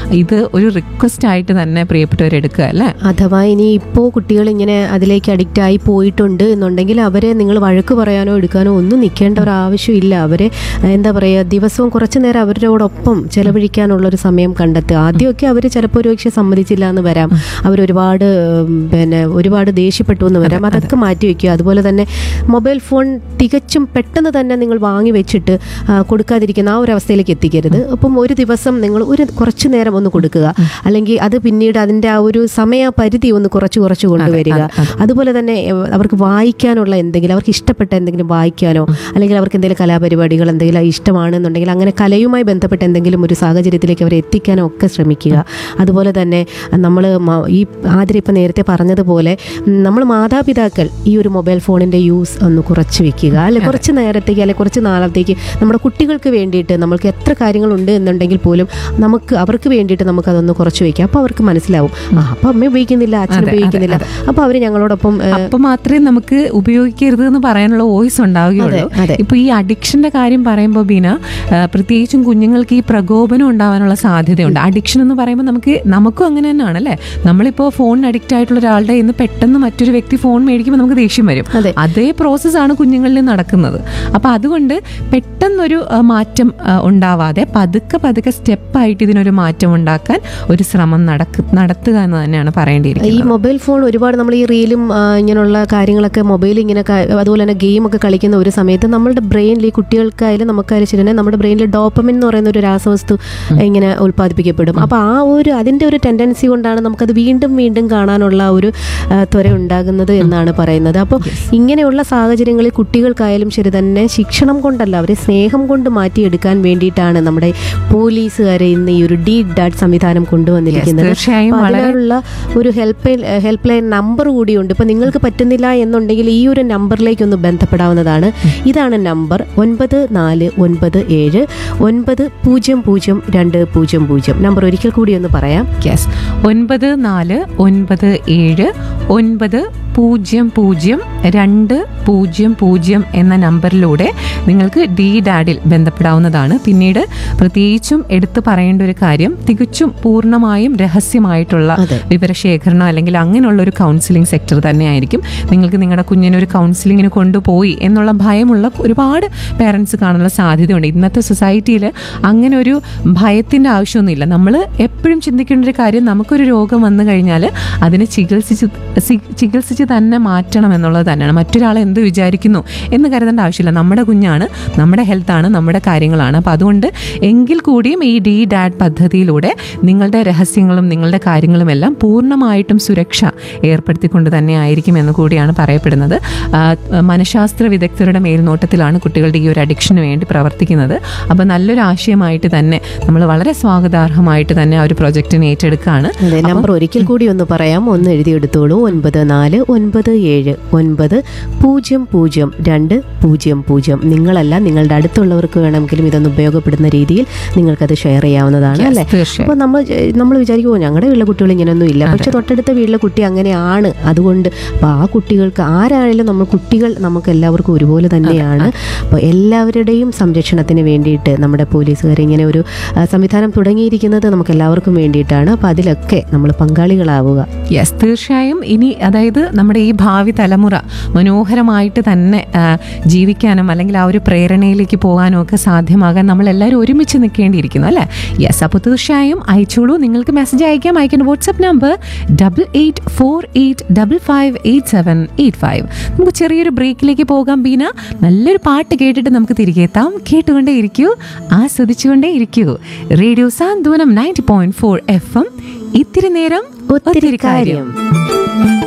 ഇത് ഒരു റിക്വസ്റ്റ് ആയിട്ട് തന്നെ പ്രിയപ്പെട്ടവർ എടുക്കുക അല്ലേ അഥവാ ഇനി ഇപ്പോൾ കുട്ടികൾ ഇങ്ങനെ അതിലേക്ക് അഡിക്റ്റ് ആയി പോയിട്ടുണ്ട് എന്നുണ്ടെങ്കിൽ അവരെ നിങ്ങൾ വഴക്ക് പറയാനോ എടുക്കാനോ ഒന്നും നിൽക്കേണ്ട ഒരു ആവശ്യമില്ല അവരെ ഏഹ്, എന്താ പറയുക ദിവസവും കുറച്ച് നേരം അവരോടൊപ്പം ചെലവഴിക്കാനുള്ള ഒരു സമയം കണ്ടെത്തുക ആദ്യമൊക്കെ അവർ ചിലപ്പോൾ ഒരു പക്ഷേ സമ്മതിച്ചില്ല എന്ന് വരാം അവരൊരുപാട് ഉം, പിന്നെ ഒരുപാട് ദേഷ്യപ്പെട്ടു എന്ന് വരാം അതൊക്കെ മാറ്റി വെക്കുക അതുപോലെ തന്നെ മൊബൈൽ ഫോൺ തികച്ചും പെട്ടെന്ന് തന്നെ നിങ്ങൾ വാങ്ങി വെച്ചിട്ട് ആ, കൊടുക്കാതിരിക്കുന്ന ആ ഒരു അവസ്ഥയിലേക്ക് എത്തിക്കരുത് അപ്പം ഒരു ദിവസം നിങ്ങൾ ഒരു കുറച്ച് നേരം ഒന്ന് കൊടുക്കുക അല്ലെങ്കിൽ അത് പിന്നീട് അതിൻ്റെ ആ ഒരു സമയപരിധി ഒന്ന് കുറച്ച് കുറച്ച് കൊണ്ടുവരിക അതുപോലെ തന്നെ എവ്, അവർക്ക് വായിക്കാനുള്ള എന്തെങ്കിലും അവർക്ക് ഇഷ്ടപ്പെട്ട എന്തെങ്കിലും വായിക്കാനോ അല്ലെങ്കിൽ അവർക്ക് എന്തെങ്കിലും കലാപരിപാടികൾ എന്തെങ്കിലും ഇഷ്ടമാണെന്നുണ്ടെങ്കിൽ അങ്ങനെ കലയുമായി ബന്ധപ്പെട്ട എന്തെങ്കിലും ഒരു സാഹചര്യത്തിലേക്ക് അവരെ എത്തിക്കാനോ ഒക്കെ ശ്രമിക്കുക അതുപോലെ തന്നെ നമ്മൾ ഈ ആതിര ഇപ്പം നേരത്തെ പറഞ്ഞതുപോലെ നമ്മൾ മാതാപിതാക്കൾ ഈ ഒരു മൊബൈൽ ഫോണിൻ്റെ യൂസ് ഒന്ന് കുറച്ച് വെക്കുക അല്ലെ കുറച്ച് നേരത്തേക്ക് അല്ലെ കുറച്ച് നാളത്തേക്ക് നമ്മുടെ കുട്ടികൾക്ക് വേണ്ടിയിട്ട് നമ്മൾക്ക് എത്ര കാര്യങ്ങളുണ്ട് എന്നുണ്ടെങ്കിൽ പോലും നമുക്ക് അവർക്ക് വേണ്ടിയിട്ട് നമുക്ക് അതൊന്ന് കുറച്ച് വെക്കാം അപ്പോൾ അവർക്ക് മനസ്സിലാവും ആ അപ്പം അമ്മ ഉപയോഗിക്കുന്നില്ല അച്ഛൻ അതെ, ഉപയോഗിക്കുന്നില്ല അപ്പോൾ അവർ ഞങ്ങളോടൊപ്പം ഏ, അപ്പൊ മാത്രമേ നമുക്ക് ഉപയോഗിക്കരുത് എന്ന് പറയാനുള്ള വോയിസ് ഉണ്ടാവുകയുള്ളൂ അതെ, അതെ. ഇപ്പൊ ഈ അഡിക്ഷന്റെ കാര്യം പറയുമ്പോൾ ബീന ആ, പ്രത്യേകിച്ചും കുഞ്ഞുങ്ങൾക്ക് ഈ പ്രകോപനം ഉണ്ടാവാനുള്ള സാധ്യതയുണ്ട് അഡിക്ഷൻ എന്ന് പറയുമ്പോൾ നമുക്ക് നമുക്കും അങ്ങനെ തന്നെയാണ് അല്ലേ നമ്മളിപ്പോൾ ഫോണിന് അഡിക്റ്റ് ആയിട്ടുള്ള ഒരാളുടെ ഇന്ന് പെട്ടെന്ന് മറ്റൊരു വ്യക്തി ഫോൺ മേടിക്കുമ്പോൾ നമുക്ക് ദേഷ്യം വരും അതെ. അതേ പ്രോസസ്സാണ് കുഞ്ഞുങ്ങളിൽ നടക്കുന്നത് അപ്പൊ അതുകൊണ്ട് പെട്ടെന്നൊരു ആ, മാറ്റം ആ, ഉണ്ടാവാതെ പതുക്കെ പതുക്കെ സ്റ്റെപ്പായിട്ട് ഇതിനൊരു മാറ്റം ഉണ്ടാക്കാൻ ഒരു ശ്രമം നടക്ക് നടത്തുക എന്ന് തന്നെയാണ് ഈ പറയേണ്ടിയിരിക്കുന്നത് മൊബൈൽ ഫോൺ ഒരുപാട് നമ്മൾ ഈ റീലും ആ, ഇങ്ങനെയുള്ള കാര്യങ്ങളൊക്കെ മൊബൈൽ ഇങ്ങനെ ക- അതുപോലെ തന്നെ ഗെയിമൊക്കെ കളിക്കുന്ന ഒരു സമയത്ത് നമ്മളുടെ ബ്രെയിനിൽ ഈ കുട്ടികൾക്കായാലും നമുക്കായാലും ശരി തന്നെ നമ്മുടെ ബ്രെയിനിൽ ഡോപ്പമിൻ എന്ന് പറയുന്ന ഒരു രാസവസ്തു ഇങ്ങനെ ഉൽപ്പാദിപ്പിക്കപ്പെടും അപ്പോൾ ആ ഒരു അതിൻ്റെ ഒരു ടെൻഡൻസി കൊണ്ടാണ് നമുക്കത് വീണ്ടും വീണ്ടും കാണാനുള്ള ഒരു ആ, ത്വര ഉണ്ടാകുന്നത് എന്നാണ് പറയുന്നത് അപ്പോൾ ഇങ്ങനെയുള്ള സാഹചര്യങ്ങളിൽ കുട്ടികൾക്കായാലും ശരി തന്നെ ശിക്ഷണം കൊണ്ടല്ല അവരെ സ്നേഹം കൊണ്ട് മാറ്റിയെടുക്കാൻ വേണ്ടിയിട്ടാണ് നമ്മുടെ പോലീസുകാരെ ഇന്ന് ഈ ഒരു ഡി ഡാറ്റ് സംവിധാനം കൊണ്ടുവന്നിരിക്കുന്നത് തീർച്ചയായും അപ്പൊ വളരെ അതിനുള്ള ഒരു ഹെൽപ്പ് ഹെൽപ്പ് ലൈൻ നമ്പർ കൂടിയുണ്ട് ഇപ്പൊ നിങ്ങൾക്ക് പറ്റുന്നില്ല എന്നുണ്ടെങ്കിൽ ഈ ഒരു നമ്പറിലേക്ക് ഒന്ന് ബന്ധപ്പെടാവുന്നതാണ് ഇതാണ് നമ്പർ ഒൻപത് നാല് ഒൻപത് ഏഴ് ഒൻപത് പൂജ്യം പൂജ്യം രണ്ട് പൂജ്യം പൂജ്യം നമ്പർ ഒരിക്കൽ കൂടി ഒന്ന് പറയാം യെസ് ഒൻപത് നാല് ഒൻപത് ഏഴ് ഒൻപത് പൂജ്യം പൂജ്യം രണ്ട് പൂജ്യം പൂജ്യം എന്ന നമ്പറിലൂടെ നിങ്ങൾക്ക് ഡി ഡാഡിൽ ബന്ധപ്പെടാവുന്നതാണ് പിന്നീട് പ്രത്യേകിച്ചും എടുത്തു പറയേണ്ട ഒരു കാര്യം തികച്ചും പൂർണ്ണമായും രഹസ്യമായിട്ടുള്ള അതെ. വിവരശേഖരണം അല്ലെങ്കിൽ അങ്ങനെയുള്ള ഒരു കൗൺസിലിംഗ് സെക്ടർ തന്നെയായിരിക്കും നിങ്ങൾക്ക് നിങ്ങളുടെ കുഞ്ഞിനെ ഒരു കൗൺസിലിങ്ങിന് കൊണ്ടുപോയി എന്നുള്ള ഭയമുള്ള ഒരുപാട് പേരൻസ് കാണാനുള്ള സാധ്യതയുണ്ട് ഇന്നത്തെ സൊസൈറ്റിയിൽ അങ്ങനെ ഒരു ഭയത്തിൻ്റെ ആവശ്യമൊന്നുമില്ല നമ്മൾ എപ്പോഴും ചിന്തിക്കേണ്ട ഒരു കാര്യം നമുക്കൊരു രോഗം വന്നു കഴിഞ്ഞാൽ അതിനെ ചികിത്സിച്ച് സി- ചികിത്സിച്ച് തന്നെ മാറ്റണം എന്നുള്ളത് തന്നെയാണ് മറ്റൊരാളെ എന്ത് വിചാരിക്കുന്നു എന്ന് കരുതേണ്ട ആവശ്യമില്ല നമ്മുടെ കുഞ്ഞാണ് നമ്മുടെ ഹെൽത്താണ് നമ്മുടെ കാര്യങ്ങളാണ് അപ്പോൾ അതുകൊണ്ട് എങ്കിൽ കൂടിയും ഈ ഡി ഡാഡ് പദ്ധതിയിലൂടെ നിങ്ങളുടെ രഹസ്യങ്ങളും നിങ്ങളുടെ കാര്യങ്ങളും എല്ലാം പൂർണ്ണമായിട്ടും സുരക്ഷ ഏർപ്പെടുത്തിക്കൊണ്ട് തന്നെ ആയിരിക്കും എന്ന് കൂടിയാണ് പറയപ്പെടുന്നത് ആ, മനഃശാസ്ത്ര വിദഗ്ധരുടെ മേൽനോട്ടത്തിലാണ് കുട്ടികളുടെ ഈ ഒരു അഡിക്ഷന് വേണ്ടി പ്രവർത്തിക്കുന്നത് അപ്പോൾ നല്ലൊരു ആശയമായിട്ട് തന്നെ നമ്മൾ വളരെ സ്വാഗതാർഹമായിട്ട് തന്നെ ആ ഒരു പ്രൊജക്റ്റിനെ ഏറ്റെടുക്കുകയാണ് അതെ നമ്പർ ഒരിക്കൽ കൂടി ഒന്ന് പറയാം ഒന്ന് എഴുതിയെടുത്തോളൂ ഒൻപത് നാല് ഒൻപത് ഏഴ് ഒൻപത് പൂജ്യം പൂജ്യം രണ്ട് പൂജ്യം പൂജ്യം നിങ്ങളല്ല നിങ്ങളുടെ അടുത്തുള്ളവർക്ക് വേണമെങ്കിലും ഇതൊന്ന് ഉപയോഗപ്പെടുന്ന രീതിയിൽ നിങ്ങൾക്കത് ഷെയർ ചെയ്യാവുന്നതാണ് Yes, അല്ലേ തീർച്ചയായും. അപ്പോൾ നമ്മൾ നമ്മൾ വിചാരിക്കുമോ ഞങ്ങളുടെ വീട്ടിലെ കുട്ടികൾ ഇങ്ങനെയൊന്നും ഇല്ല പക്ഷെ തൊട്ടടുത്ത വീട്ടിലെ കുട്ടി അങ്ങനെയാണ് അതുകൊണ്ട് അപ്പോൾ ആ കുട്ടികൾക്ക് ആരായാലും നമ്മൾ കുട്ടികൾ നമുക്ക് എല്ലാവർക്കും ഒരുപോലെ തന്നെയാണ് അപ്പോൾ എല്ലാവരുടെയും സംരക്ഷണത്തിന് വേണ്ടിയിട്ട് നമ്മുടെ പോലീസുകാർ ഇങ്ങനെ ഒരു ആ, സംവിധാനം തുടങ്ങിയിരിക്കുന്നത് നമുക്ക് എല്ലാവർക്കും വേണ്ടിയിട്ടാണ് അപ്പോൾ അതിലൊക്കെ നമ്മൾ പങ്കാളികളാവുക യെസ് തീർച്ചയായും ഇനി അതായത് നമ്മുടെ ഈ ഭാവി തലമുറ മനോഹരമായിട്ട് തന്നെ ആ, ജീവിക്കാനും അല്ലെങ്കിൽ ആ ഒരു പ്രേരണയിലേക്ക് പോകാനും ഒക്കെ സാധ്യമാകാൻ നമ്മൾ എല്ലാവരും ഒരുമിച്ച് നിൽക്കേണ്ടിയിരിക്കുന്നു അല്ലേ യെസ് അപ്പോൾ തീർച്ചയായും അയച്ചോളൂ നിങ്ങൾക്ക് മെസ്സേജ് അയക്കാം അയക്കേണ്ട WhatsApp number double eight four eight double five eight seven eight five നമുക്ക് ചെറിയൊരു ബ്രേക്കിലേക്ക് പോകാം ബീന നല്ലൊരു പാട്ട് കേട്ടിട്ട് നമുക്ക് തിരികെ എത്താം കേട്ടുകൊണ്ടേ ഇരിക്കൂ ആസ്വദിച്ചുകൊണ്ടേ ഇരിക്കൂ radio Santhwanam ninety point four F M ഇത്തിരി നേരം ഒത്തിരി കാര്യം